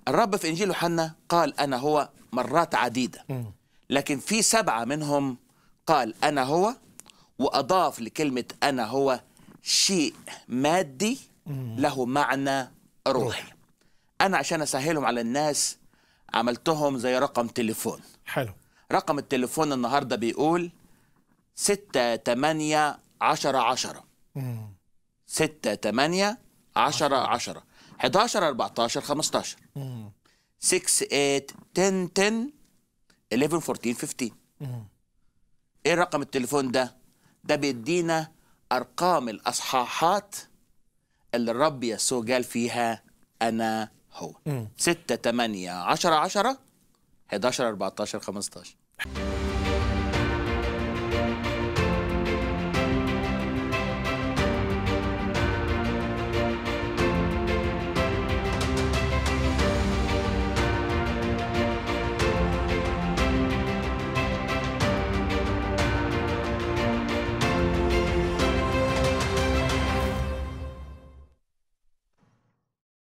الرب في انجيل يوحنا قال انا هو مرات عديده لكن في سبعه منهم قال انا هو واضاف لكلمه انا هو شيء مادي له معنى روحي انا عشان اسهلهم على الناس عملتهم زي رقم تليفون حلو رقم التليفون النهارده بيقول ستة تمانية عشرة عشرة ستة تمانية عشرة عشرة حداشر أربعتاشر خمستاشر سكس ايت تن تن 11 14 15 ايه رقم التليفون ده ده بيدينا ارقام الاصحاحات اللي الرب يسوع قال فيها انا هو ستة تمانية عشرة عشرة 11 14 15